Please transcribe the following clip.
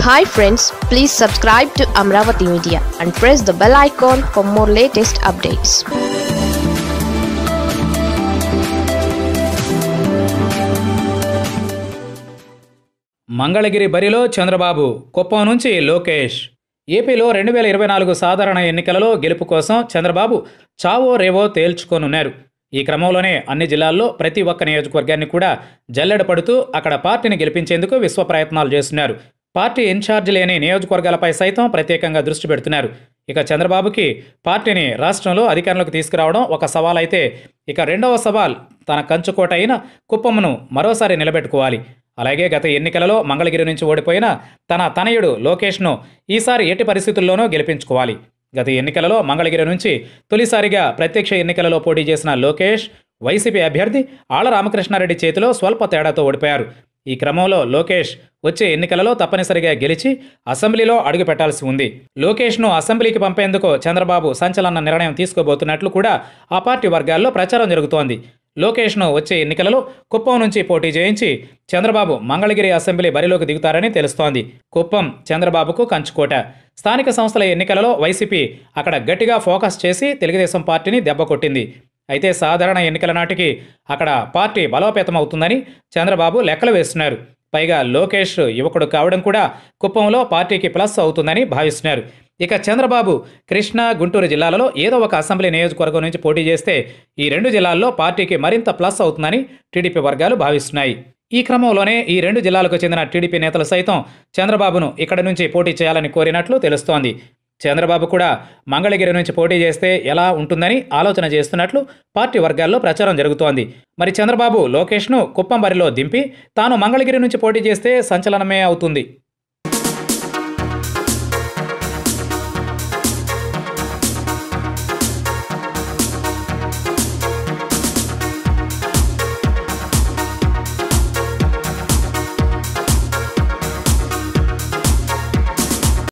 hi friends please subscribe to Amaravati media and press the bell icon for more latest updates Mangalagiri బరిలో చంద్రబాబు కుప్పం నుంచి లోకేష్ ఏపీలో రెండు వేల ఇరవై నాలుగు సాధారణ ఎన్నికలలో గెలుపు కోసం చంద్రబాబు చావో రేవో తేల్చుకోనున్నారు ఈ క్రమంలోనే అన్ని జిల్లాల్లో ప్రతి ఒక్క నియోజకవర్గాన్ని కూడా జల్లెడ పడుతూ అక్కడ పార్టీని గెలిపించేందుకు విశ్వ ప్రయత్నాలు చేస్తున్నారు పార్టీ ఇన్ఛార్జ్ లేని నియోజకవర్గాలపై సైతం ప్రత్యేకంగా దృష్టి పెడుతున్నారు ఇక చంద్రబాబుకి పార్టీని రాష్ట్రంలో అధికారంలోకి తీసుకురావడం ఒక సవాల్ అయితే ఇక రెండవ సవాల్ తన కంచుకోట అయిన కుప్పంను మరోసారి నిలబెట్టుకోవాలి అలాగే గత ఎన్నికలలో మంగళగిరి నుంచి ఓడిపోయిన తన తనయుడు లోకేష్ను ఈసారి ఎట్టి పరిస్థితుల్లోనూ గెలిపించుకోవాలి గత ఎన్నికలలో మంగళగిరి నుంచి తొలిసారిగా ప్రత్యక్ష ఎన్నికలలో పోటీ చేసిన లోకేష్ వైసీపీ అభ్యర్థి ఆళ్ల రామకృష్ణారెడ్డి చేతిలో స్వల్ప తేడాతో ఓడిపోయారు ఈ క్రమంలో లోకేష్ వచ్చే ఎన్నికలలో తప్పనిసరిగా గెలిచి అసెంబ్లీలో అడుగు పెట్టాల్సి ఉంది లోకేష్ను అసెంబ్లీకి పంపేందుకు చంద్రబాబు సంచలన నిర్ణయం తీసుకోబోతున్నట్లు కూడా ఆ పార్టీ వర్గాల్లో ప్రచారం జరుగుతోంది లోకేష్ను వచ్చే ఎన్నికలలో కుప్పం నుంచి పోటీ చేయించి చంద్రబాబు మంగళగిరి అసెంబ్లీ బరిలోకి దిగుతారని తెలుస్తోంది కుప్పం చంద్రబాబుకు కంచుకోట స్థానిక సంస్థల ఎన్నికలలో వైసీపీ అక్కడ గట్టిగా ఫోకస్ చేసి తెలుగుదేశం పార్టీని దెబ్బకొట్టింది అయితే సాధారణ ఎన్నికల నాటికి అక్కడ పార్టీ బలోపేతం అవుతుందని చంద్రబాబు లెక్కలు వేస్తున్నారు పైగా లోకేష్ యువకుడు కావడం కూడా కుప్పంలో పార్టీకి ప్లస్ అవుతుందని భావిస్తున్నారు ఇక చంద్రబాబు కృష్ణా గుంటూరు జిల్లాలలో ఏదో ఒక అసెంబ్లీ నియోజకవర్గం నుంచి పోటీ చేస్తే ఈ రెండు జిల్లాల్లో పార్టీకి మరింత ప్లస్ అవుతుందని టీడీపీ వర్గాలు భావిస్తున్నాయి ఈ క్రమంలోనే ఈ రెండు జిల్లాలకు చెందిన టీడీపీ నేతలు సైతం చంద్రబాబును ఇక్కడి నుంచి పోటీ చేయాలని కోరినట్లు తెలుస్తోంది చంద్రబాబు కూడా మంగళగిరి నుంచి పోటీ చేస్తే ఎలా ఉంటుందని ఆలోచన చేస్తున్నట్లు పార్టీ వర్గాల్లో ప్రచారం జరుగుతోంది మరి చంద్రబాబు లోకేష్ను కుప్పం బరిలో దింపి తాను మంగళగిరి నుంచి పోటీ చేస్తే సంచలనమే అవుతుంది